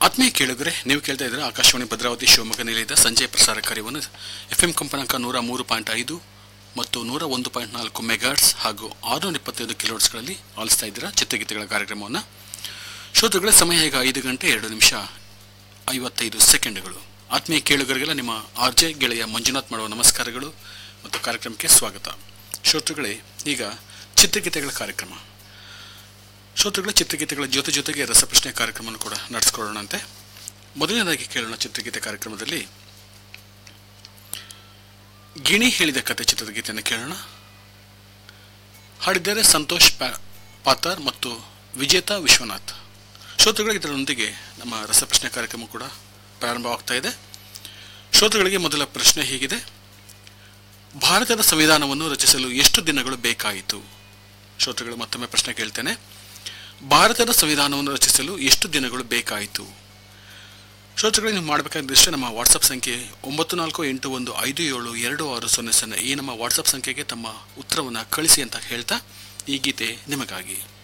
ಆತ್ಮೀಯ ಕೇಳಿದ್ರೆ ನೀವು ಕೇಳ್ತಾ ಇದ್ರೆ ಆಕಾಶವಾಣಿ ಭದ್ರಾವತಿ ಶಿವಮೊಗ್ಗ ನಿಲಯದ ಸಂಜೆ ಪ್ರಸಾರ ಕಾರ್ಯವನ್ನು ಎಫ್ ಎಂ ಕಂಪನಾಂಕ ನೂರ ಮೂರು ಪಾಯಿಂಟ್ ಐದು ಮತ್ತು ನೂರ ಒಂದು ಪಾಯಿಂಟ್ ನಾಲ್ಕು ಮೆಗಾಟ್ಸ್ ಹಾಗೂ ಆರುನೂರ ಇಪ್ಪತ್ತೈದು ಕಿಲೋಟ್ಸ್ಗಳಲ್ಲಿ ಆಲಿಸ್ತಾ ಇದ್ದೀರಾ ಚಿತ್ರಗೀತೆಗಳ ಕಾರ್ಯಕ್ರಮವನ್ನು ಶ್ರೋತೃಗಳ ಸಮಯ ಈಗ ಐದು ಗಂಟೆ ಎರಡು ನಿಮಿಷ ಐವತ್ತೈದು ಸೆಕೆಂಡ್ಗಳು ಆತ್ಮೀಯ ಕೇಳುಗರಿಗೆಲ್ಲ ನಿಮ್ಮ ಆರ್ಜೆ ಗೆಳೆಯ ಮಂಜುನಾಥ್ ಮಾಡುವ ನಮಸ್ಕಾರಗಳು ಮತ್ತು ಕಾರ್ಯಕ್ರಮಕ್ಕೆ ಸ್ವಾಗತ ಶ್ರೋತೃಗಳೇ ಈಗ ಚಿತ್ರಗೀತೆಗಳ ಕಾರ್ಯಕ್ರಮ ಶ್ರೋತೃಗಳ ಚಿತ್ರಗೀತೆಗಳ ಜೊತೆ ಜೊತೆಗೆ ರಸಪ್ರಶ್ನೆ ಕಾರ್ಯಕ್ರಮವನ್ನು ಕೂಡ ನಡೆಸ್ಕೊಳ್ಳೋಣಂತೆ ಮೊದಲನೇದಾಗಿ ಕೇಳೋಣ ಚಿತ್ರಗೀತೆ ಕಾರ್ಯಕ್ರಮದಲ್ಲಿ ಗಿಣಿ ಹೇಳಿದ ಕತೆ ಚಿತ್ರದ ಗೀತೆಯನ್ನು ಕೇಳೋಣ ಹಾಡಿದ್ದಾರೆ ಸಂತೋಷ್ ಪಾ- ಪಾತಾರ್ ಮತ್ತು ವಿಜೇತಾ ವಿಶ್ವನಾಥ್ ಶ್ರೋತೃಗಳ ಇದರೊಂದಿಗೆ ನಮ್ಮ ರಸಪ್ರಶ್ನೆ ಕಾರ್ಯಕ್ರಮ ಕೂಡ ಪ್ರಾರಂಭವಾಗ್ತಾ ಇದೆ ಶ್ರೋತೃಗಳಿಗೆ ಮೊದಲ ಪ್ರಶ್ನೆ ಹೀಗಿದೆ ಭಾರತದ ಸಂವಿಧಾನವನ್ನು ರಚಿಸಲು ಎಷ್ಟು ದಿನಗಳು ಬೇಕಾಯಿತು ಶ್ರೋತೃಗಳು ಮತ್ತೊಮ್ಮೆ ಪ್ರಶ್ನೆ ಕೇಳ್ತೇನೆ ಭಾರತದ ಸಂವಿಧಾನವನ್ನು ರಚಿಸಲು ಎಷ್ಟು ದಿನಗಳು ಬೇಕಾಯಿತು ಶ್ರೋತೃಗಳು ನೀವು ಮಾಡಬೇಕಾಗಿದ್ದಷ್ಟೇ ನಮ್ಮ ವಾಟ್ಸಪ್ ಸಂಖ್ಯೆ ಒಂಬತ್ತು ನಾಲ್ಕು ಎಂಟು ಒಂದು ಐದು ಏಳು ಎರಡು ಆರು ಸೊನ್ನೆ ಸೊನ್ನೆ ಈ ನಮ್ಮ ವಾಟ್ಸಪ್ ಸಂಖ್ಯೆಗೆ ತಮ್ಮ ಉತ್ತರವನ್ನು ಕಳಿಸಿ ಅಂತ ಹೇಳ್ತಾ ಈ ಗೀತೆ ನಿಮಗಾಗಿ